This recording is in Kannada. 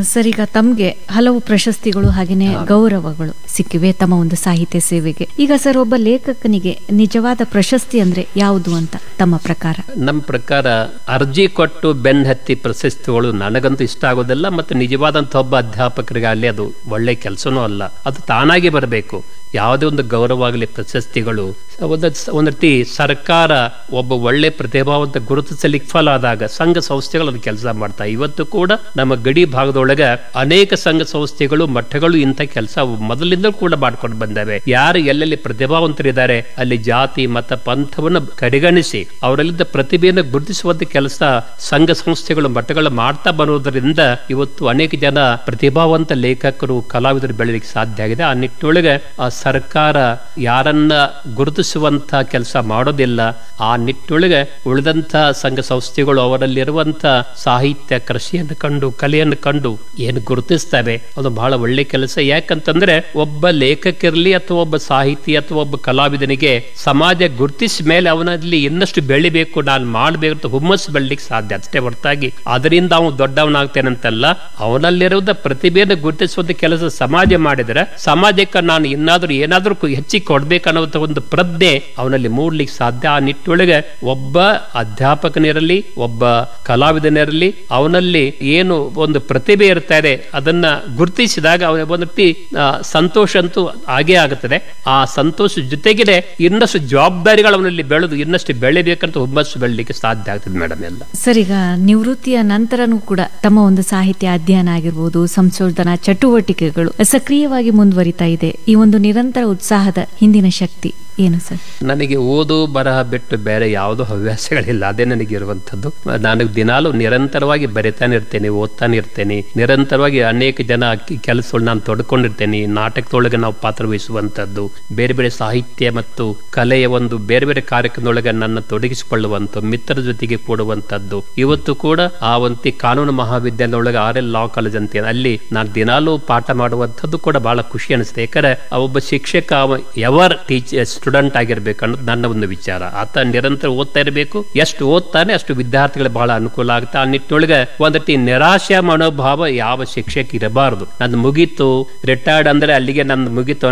ಸರ್ ಈಗ ತಮ್ಗೆ ಹಲವು ಪ್ರಶಸ್ತಿಗಳು ಹಾಗೇನೆ ಗೌರವಗಳು ಸಿಕ್ಕಿವೆ ತಮ್ಮ ಒಂದು ಸಾಹಿತ್ಯ ಸೇವೆಗೆ ಈಗ ಸರ್ ಒಬ್ಬ ಲೇಖಕನಿಗೆ ನಿಜವಾದ ಪ್ರಶಸ್ತಿ ಅಂದ್ರೆ ಯಾವುದು ಅಂತ ತಮ್ಮ ಪ್ರಕಾರ ನಮ್ಮ ಪ್ರಕಾರ ಅರ್ಜಿ ಕೊಟ್ಟು ಬೆನ್ ಹತ್ತಿ ಪ್ರಶಸ್ತಿಗಳು ನನಗಂತೂ ಇಷ್ಟ ಆಗೋದಿಲ್ಲ ಮತ್ತು ನಿಜವಾದಂಥ ಒಬ್ಬ ಅಧ್ಯಾಪಕರಿಗಾಗಲಿ ಅದು ಒಳ್ಳೆ ಕೆಲಸನೂ ಅಲ್ಲ ಅದು ತಾನಾಗಿ ಬರಬೇಕು ಯಾವುದೇ ಒಂದು ಗೌರವ ಆಗಲಿ ಪ್ರಶಸ್ತಿಗಳು ಒಂದು ಒಂದು ರೀತಿ ಸರ್ಕಾರ ಒಬ್ಬ ಒಳ್ಳೆ ಪ್ರತಿಭಾವಂತ ಗುರುತಿಸಲಿಕ್ಕೆ ಫಲ ಆದಾಗ ಸಂಘ ಸಂಸ್ಥೆಗಳು ಅದು ಕೆಲಸ ಮಾಡ್ತಾ ಇವತ್ತು ಕೂಡ ನಮ್ಮ ಗಡಿ ಭಾಗದೊಳಗೆ ಅನೇಕ ಸಂಘ ಸಂಸ್ಥೆಗಳು ಮಠಗಳು ಇಂಥ ಕೆಲಸ ಮೊದಲಿಂದ ಕೂಡ ಮಾಡ್ಕೊಂಡು ಬಂದವೆ ಯಾರು ಎಲ್ಲೆಲ್ಲಿ ಪ್ರತಿಭಾವಂತರಿದ್ದಾರೆ ಅಲ್ಲಿ ಜಾತಿ ಮತ ಪಂಥವನ್ನು ಕಡೆಗಣಿಸಿ ಅವರಲ್ಲಿದ್ದ ಪ್ರತಿಭೆಯನ್ನು ಗುರುತಿಸುವಂತ ಕೆಲಸ ಸಂಘ ಸಂಸ್ಥೆಗಳು ಮಠಗಳು ಮಾಡ್ತಾ ಬರುವುದರಿಂದ ಇವತ್ತು ಅನೇಕ ಜನ ಪ್ರತಿಭಾವಂತ ಲೇಖಕರು ಕಲಾವಿದರು ಬೆಳಲಿಕ್ಕೆ ಸಾಧ್ಯ ಆಗಿದೆ ಆ ನಿಟ್ಟಿನೊಳಗೆ ಆ ಸರ್ಕಾರ ಯಾರನ್ನ ಗುರುತಿಸುವಂತ ಕೆಲಸ ಮಾಡೋದಿಲ್ಲ ಆ ನಿಟ್ಟಿನೊಳಗೆ ಉಳಿದಂತ ಸಂಘ ಸಂಸ್ಥೆಗಳು ಅವರಲ್ಲಿರುವಂತ ಸಾಹಿತ್ಯ ಕೃಷಿಯನ್ನು ಕಂಡು ಕಲೆಯನ್ನು ಕಂಡು ಏನು ಗುರುತಿಸ್ತವೆ ಅದು ಬಹಳ ಒಳ್ಳೆ ಕೆಲಸ ಯಾಕಂತಂದ್ರೆ ಒಬ್ಬ ಲೇಖಕಿರ್ಲಿ ಅಥವಾ ಒಬ್ಬ ಸಾಹಿತಿ ಅಥವಾ ಒಬ್ಬ ಕಲಾವಿದನಿಗೆ ಸಮಾಜ ಗುರುತಿಸಿದ ಮೇಲೆ ಅವನಲ್ಲಿ ಇನ್ನಷ್ಟು ಬೆಳಿಬೇಕು ನಾನು ಮಾಡಬೇಕು ಅಂತ ಹುಮ್ಮಸ್ಸು ಬೆಳಲಿಕ್ಕೆ ಸಾಧ್ಯ ಅಷ್ಟೇ ಹೊರತಾಗಿ ಅದರಿಂದ ಅವನು ದೊಡ್ಡವನಾಗ್ತೇನಂತಲ್ಲ ಅವನಲ್ಲಿರುವುದ ಪ್ರತಿಭೆಯನ್ನು ಗುರುತಿಸುವಂತ ಕೆಲಸ ಸಮಾಜ ಮಾಡಿದರೆ ಸಮಾಜಕ್ಕೆ ನಾನು ಇನ್ನಾದ್ರೂ ಏನಾದ್ರೂ ಕು- ಹೆಚ್ಚಿಗೆ ಕೊಡ್ಬೇಕನ್ನುವಂತ ಒಂದು ಪ್ರಜ್ಞೆ ಅವನಲ್ಲಿ ಮೂಡ್ಲಿಕ್ಕೆ ಸಾಧ್ಯ ಆ ನಿಟ್ಟೊಳಗೆ ಒಬ್ಬ ಅಧ್ಯಾಪಕನಿರಲಿ ಒಬ್ಬ ಕಲಾವಿದನಿರಲಿ ಅವನಲ್ಲಿ ಏನು ಒಂದು ಪ್ರತಿಭೆ ಇರ್ತಾ ಇದೆ ಅದನ್ನ ಗುರುತಿಸಿದಾಗ ಅವನ ಒಂದು ರೀತಿ ಆ, ಸಂತೋಷ ಅಂತೂ ಆಗೇ ಆಗುತ್ತದೆ ಆ ಸಂತೋಷ ಜೊತೆಗೆ ಇನ್ನಷ್ಟು ಜವಾಬ್ದಾರಿಗಳು ಅವನಲ್ಲಿ ಬೆಳೆದು ಇನ್ನಷ್ಟು ಬೆಳಿಬೇಕಂತ ಹುಮ್ಮಸ್ಸು ಬೆಳಲಿಕ್ಕೆ ಸಾಧ್ಯ ಆಗ್ತದೆ ಮೇಡಮ್ ಎಲ್ಲ ಸರ್ ಈಗ ನಿವೃತ್ತಿಯ ನಂತರನೂ ಕೂಡ ತಮ್ಮ ಒಂದು ಸಾಹಿತ್ಯ ಅಧ್ಯಯನ ಆಗಿರ್ಬೋದು ಸಂಶೋಧನಾ ಚಟುವಟಿಕೆಗಳು ಸಕ್ರಿಯವಾಗಿ ಮುಂದುವರಿತಾ ಇದೆ ಈ ಒಂದು ನಿರಂತರ ಉತ್ಸಾಹದ ಹಿಂದಿನ ಶಕ್ತಿ ಏನು ಸರ್ ನನಗೆ ಓದು ಬರಹ ಬಿಟ್ಟು ಬೇರೆ ಯಾವುದೋ ಹವ್ಯಾಸಗಳಿಲ್ಲ ಅದೇ ನನಗೆ ಇರುವಂತದ್ದು ನಾನು ದಿನಾಲು ನಿರಂತರವಾಗಿ ಬರಿತಾನೆ ಇರ್ತೇನೆ ಓದ್ತಾನೆ ಇರ್ತೇನೆ ನಿರಂತರವಾಗಿ ಅನೇಕ ಜನ ಕೆಲಸಗಳು ನಾನು ತೊಡ್ಕೊಂಡಿರ್ತೇನೆ ನಾಟಕದೊಳಗೆ ನಾವು ಪಾತ್ರ ವಹಿಸುವಂತದ್ದು ಬೇರೆ ಬೇರೆ ಸಾಹಿತ್ಯ ಮತ್ತು ಕಲೆಯ ಒಂದು ಬೇರೆ ಬೇರೆ ಕಾರ್ಯಕ್ರಮದೊಳಗೆ ನನ್ನ ತೊಡಗಿಸಿಕೊಳ್ಳುವಂತ ಮಿತ್ರರ ಜೊತೆಗೆ ಕೂಡುವಂತದ್ದು ಇವತ್ತು ಕೂಡ ಆ ಒಂದು ಕಾನೂನು ಮಹಾವಿದ್ಯಾಲಯದೊಳಗೆ ಆರ್ ಎಲ್ ಲಾ ಕಾಲೇಜ್ ಅಂತ ಅಲ್ಲಿ ನಾನು ದಿನಾಲೂ ಪಾಠ ಮಾಡುವಂಥದ್ದು ಕೂಡ ಬಹಳ ಖುಷಿ ಅನಿಸುತ್ತೆ ಯಾಕಂದ್ರೆ ಆ ಒಬ್ಬ ಶಿಕ್ಷಕ ಅವ ಎವರ್ ಟೀಚ್ ಸ್ಟೂಡೆಂಟ್ ಆಗಿರ್ಬೇಕು ಅನ್ನೋದು ನನ್ನ ಒಂದು ವಿಚಾರ ಆತ ನಿರಂತರ ಓದ್ತಾ ಇರಬೇಕು ಎಷ್ಟು ಓದ್ತಾನೆ ಅಷ್ಟು ವಿದ್ಯಾರ್ಥಿಗಳಿಗೆ ಬಹಳ ಅನುಕೂಲ ಆಗುತ್ತೆ ಆ ನಿಟ್ಟಿನೊಳಗೆ ಒಂದ್ ರೀತಿ ನಿರಾಶೆ ಮನೋಭಾವ ಯಾವ ಶಿಕ್ಷಕ ಇರಬಾರದು ನಂದು ಮುಗೀತು ರಿಟೈರ್ಡ್ ಅಂದ್ರೆ ಅಲ್ಲಿಗೆ ನಂದು ಮುಗೀತು